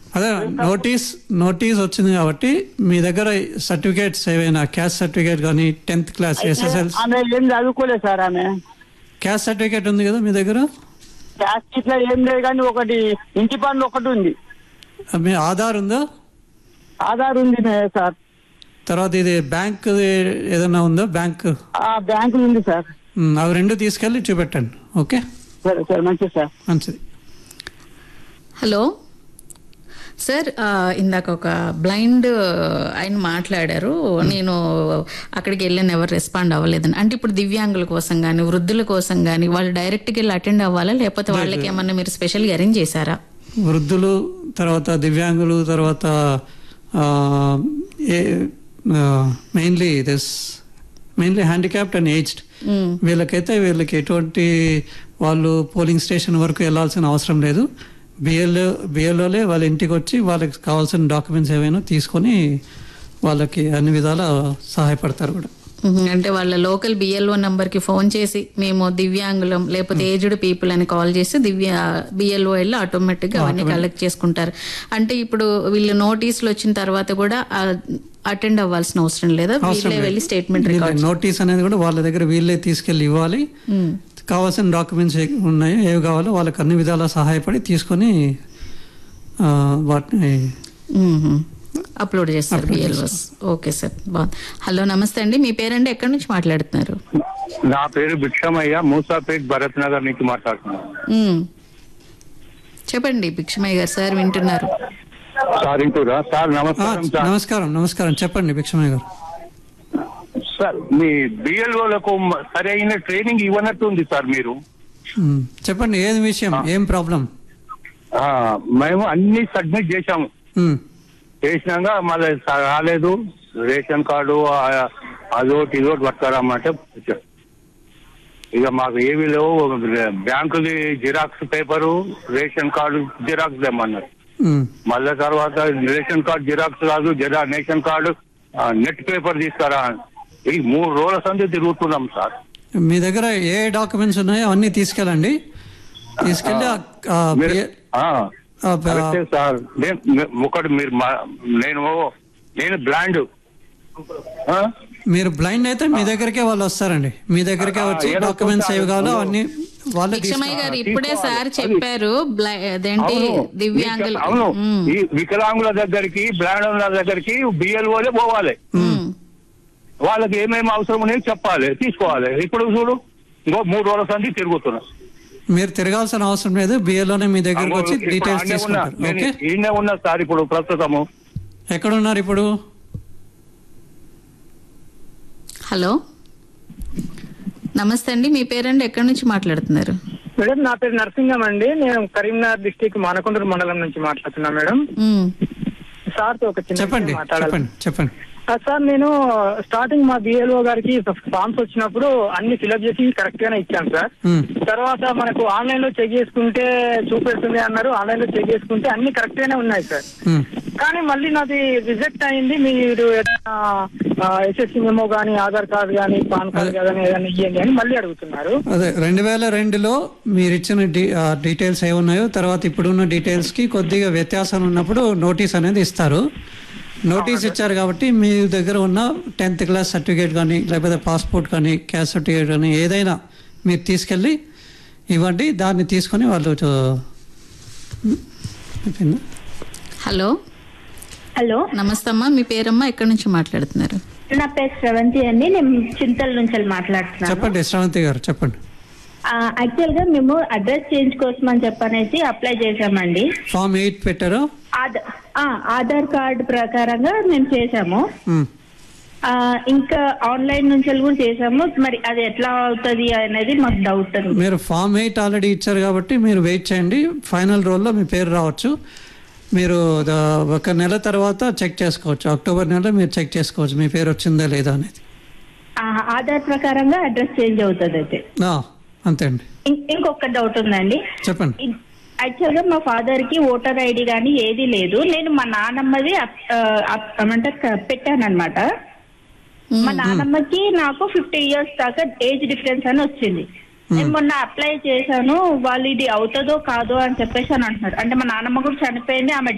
అదే notice notice వచ్చింది కాబట్టి మీ దగ్గర సర్టిఫికేట్స్ ఏవైనా క్యాస్ట్ సర్టిఫికేట్ కానీ టెన్త్ క్లాస్ ఎస్ఎస్ఎల్ ఆమె ఏం చదువుకోలేదు సార్ ఆమె క్యాస్ట్ సర్టిఫికేట్ ఉంది కదా మీ దగ్గర క్యాస్ట్ ఇట్లా ఏం లేదు కానీ ఒకటి ఇంటి పన్ను ఒకటి ఉంది మీ ఆధార్ ఉందా ఆధార్ ఉంది మే- సార్ తర్వాత ఇది బ్యాంక్ ఏదైనా ఉందా బ్యాంక్ ఆ బ్యాంకులు ఉంది సార్ ఉమ్, అవి రెండు తీసుకెళ్ళి చూపెట్టండి ఓకే సరే సార్ మంచిది సార్ మంచిది హలో సార్ ఆ, ఇందాక ఒక బ్లైండ్ ఆయన మాట్లాడారు నేను అక్కడికి వెళ్ళాను ఎవరు రెస్పాండ్ అవ్వలేదని అంటే ఇప్పుడు దివ్యాంగుల కోసం కానీ వృద్ధుల కోసం కానీ వాళ్ళు డైరెక్ట్గా వెళ్ళి అటెండ్ అవ్వాలా లేకపోతే వాళ్ళకి ఏమన్నా మీరు స్పెషల్గా అరేంజ్ చేశారా వృద్ధులు తర్వాత దివ్యాంగులు తర్వాత mainly this mainly handicapped and aged hmm. వీళ్ళకైతే వీళ్ళకి ఎటువంటి వాళ్ళు పోలింగ్ స్టేషన్ వరకు వెళ్ళాల్సిన అవసరం లేదు బిఎల్ఓ బిఎల్ఓలే వాళ్ళ ఇంటికి వచ్చి వాళ్ళకి కావాల్సిన డాక్యుమెంట్స్ ఏవైనా తీసుకొని వాళ్ళకి అన్ని విధాల సహాయపడతారు కూడా మ్మ్. అంటే వాళ్ళ లోకల్ బిఎల్ఓ కి ఫోన్ చేసి మేము దివ్యాంగులం లేకపోతే ఏజ్డ్ పీపుల్ అని కాల్ చేసి దివ్య బిఎల్ఓ వెళ్ళి ఆటోమేటిక్ గా అవన్నీ కలెక్ట్ చేసుకుంటారు అంటే ఇప్పుడు వీళ్ళు నోటీసులు వచ్చిన తర్వాత కూడా అటెండ్ అవ్వాల్సిన అవసరం లేదా వీళ్ళే వెళ్ళి స్టేట్మెంట్ రికార్డ్ నోటీస్ అనేది కూడా వాళ్ళ దగ్గర వీళ్ళే తీసుకెళ్ళి ఇవ్వాలి కావాల్సిన డాక్యుమెంట్స్ ఏ ఉన్నాయో ఏవి కావాలో వాళ్ళకి అన్ని విధాలా సహాయపడి తీసుకొని ఆ, వాటిని అప్లోడ్ చేస్తారు బిఎల్ఓస్ ఓకే సార్ బాగుంది హలో నమస్తే అండి మీ పేరండి ఎక్కడి నుంచి మాట్లాడుతున్నారు నా పేరు భిక్షమయ్య మూసాపేట్ భరత్ నగర్ నుంచి మాట్లాడుతున్నాను మ్మ్. చెప్పండి భిక్షమయ్య గారు సార్ వింటున్నారు సార్ ఇంటూరా సార్ ఆ, నమస్కారం సార్ నమస్కారం నమస్కారం చెప్పండి భిక్షమయ్య గారు సార్ మీ బిఎల్ఓలకు సరైన ట్రైనింగ్ ఇవ్వనట్టు ఉంది సార్ మీరు ఉమ్, చెప్పండి ఏది విషయం ఏం ప్రాబ్లం ఆ, మేము అన్ని సబ్మిట్ చేశాము ఉమ్, చేసినాక మళ్ళీ స- రాలేదు రేషన్ కార్డు ఆ- అదోటి ఇదోటి పట్టుకురామంటే వచ్చారు. ఇక మాకు ఏమీ లేవు బ్యాంకుది xerox paper ration card xerox తెమ్మన్నారు ఉమ్, మళ్ళా తర్వాత రేషన్ కార్డు జిరాక్స్ కాదు జరా రేషన్ కార్డు ఆ, నెట్ పేపర్ తీసుకురా ఈ మూడు రోజుల సంది తిరుగుతున్నాం సార్ మీ దగ్గర ఏ డాక్యుమెంట్స్ ఉన్నాయో అవన్నీ తీసుకెళ్ళండి తీసుకెళ్ళి ఆ- ఆ మీరు పే- ఆ, ఆ, కరెక్టే సార్ నేను- నే- ఒకటి మీరు మా- నేను నేను బ్లాండ్ ఆ? మీరు బ్లైండ్ అయితే మీ దగ్గరికే వాళ్ళు వస్తారండి మీ దగ్గరికే వచ్చి ఏదో డాక్యుమెంట్స్ కొంత- ఏవి కావాలో అవన్నీ వాళ్ళే భిక్షమయ్య తీసుకు గారు ఇప్పుడే సార్ చెప్పారు బ్లై- అదేంటి అవును దివ్యాంగులు మీకు- అవును మ్మ్. ఈ వికలాంగుల దగ్గరికి బ్లాండ్ దగ్గరికి బిఎల్ఓలే పోవాలి మ్మ్. వాళ్ళకి ఏమేమి అవసరం ఉన్నాయో చెప్పాలి తీసుకోవాలి ఇప్పుడు చూడు ఇంకో మూడు రోజుల సంది తిరుగుతున్నా మీరు తిరగాల్సిన అవసరం లేదు బిఏలోనే మీ దగ్గరకు వచ్చి ఇప్పుడు డీటెయిల్స్ ఆడనే ఉన్నా. తీసుకుంటారు నేను ఓకే ఈయనే ఉన్నా సార్ ఇప్పుడు ప్రస్తుతము ఎక్కడున్నారు ఇప్పుడు హలో నమస్తే అండి మీ పేరండి ఎక్కడి నుంచి మాట్లాడుతున్నారు మేడం నా పేరు నరసింగం అండి నేను కరీంనగర్ డిస్టిక్ మానకొండూరు మండలం నుంచి మాట్లాడుతున్నా మేడం మ్మ్. సార్ తో ఒక చిన్న చెప్పండి విషయం మాట్లాడాలి చెప్పండి చెప్పండి ఆ, సార్ నేను స్టార్టింగ్ మా బిఎల్ఓ గారికి ఫామ్స్ వచ్చినప్పుడు అన్ని ఫిలప్ చేసి కరెక్ట్ గానే ఇచ్చాను సార్ ఉమ్, తర్వాత మనకు ఆన్లైన్ లో చెక్ చేసుకుంటే చూపెడుతుంది అన్నారు ఆన్లైన్ లో చెక్ చేసుకుంటే అన్ని కరెక్ట్ గానే ఉన్నాయి సార్ ఉమ్. కానీ మళ్ళీ నాది రిజెక్ట్ అయింది మీరు ఎస్ఎస్సి మెమో గానీ ఆధార్ కార్డ్ గానీ పాన్ కార్డ్ కానీ ఏదైనా ఇవ్వండి అని మళ్ళీ అడుగుతున్నారు అదే రెండు వేల రెండులో మీరు ఇచ్చిన డీ ఆ, డీటెయిల్స్ ఏ ఉన్నాయో తర్వాత ఇప్పుడున్న డీటెయిల్స్కి కొద్దిగా వ్యత్యాసం ఉన్నప్పుడు నోటీస్ అనేది ఇస్తారు నోటీస్ ఇచ్చారు కాబట్టి మీ దగ్గర ఉన్న టెన్త్ క్లాస్ సర్టిఫికేట్ కానీ లేకపోతే పాస్పోర్ట్ కానీ క్యాస్ట్ సర్టిఫికేట్ కానీ ఏదైనా మీరు తీసుకెళ్ళి ఇవ్వండి దాన్ని తీసుకొని వాళ్ళు చూ- అయిపోయిందా? హలో హలో నమస్తే అమ్మా మీ పేరమ్మా ఎక్కడి నుంచి మాట్లాడుతున్నారు నా పేరు శ్రవంతి అండి నేను చింతల నుంచి మాట్లాడుతున్నాను చెప్పండి శ్రవంతి గారు చెప్పండి యాక్చువల్ గా మేము అడ్రస్ చేంజ్ కోసం అని చెప్పనేసి అప్లై చేశామండి ఫామ్ ఎయిట్ పెట్టారు ఆధ- ఆ, ఆధార్ కార్డు ప్రకారంగా మేము చేశాము ఉమ్. ఆ, ఇంకా ఆన్లైన్ నుంచి కూడా చేశాము మరి అది ఎట్లా అవుతుంది అనేది మాకు డౌట్ ఉంది మీరు ఫామ్ ఎయిట్ ఆల్రెడీ ఇచ్చారు కాబట్టి మీరు వెయిట్ చేయండి ఫైనల్ రోల్లో మీ పేరు రావచ్చు మీరు ద- ఒక నెల తర్వాత చెక్ చేసుకోవచ్చు అక్టోబర్ నెలలో మీరు చెక్ చేసుకోవచ్చు మీ పేరు వచ్చిందా లేదా అనేది ఆ, ఆధార్ ప్రకారంగా అడ్రస్ చేంజ్ అవుతుంది అయితే ఆ, అంతే అండి ఇం- ఇంకొక డౌట్ ఉందండి చెప్పండి యాక్చువల్ గా మా ఫాదర్ కి ఓటర్ ఐడి గానీ ఏది లేదు నేను మా నానమ్మది అప్- ఆ, అప్- ఏమంటే పెట్టాను అనమాట మా నానమ్మకి నాకు ఫిఫ్టీ ఇయర్స్ దాకా ఏజ్ డిఫరెన్స్ అని వచ్చింది నేను మొన్న అప్లై చేశాను వాళ్ళు ఇది అవుతుందో కాదో అని చెప్పేసి అని అంటున్నారు అంటే మా నాన్నమ్మ కూడా చనిపోయింది ఆమె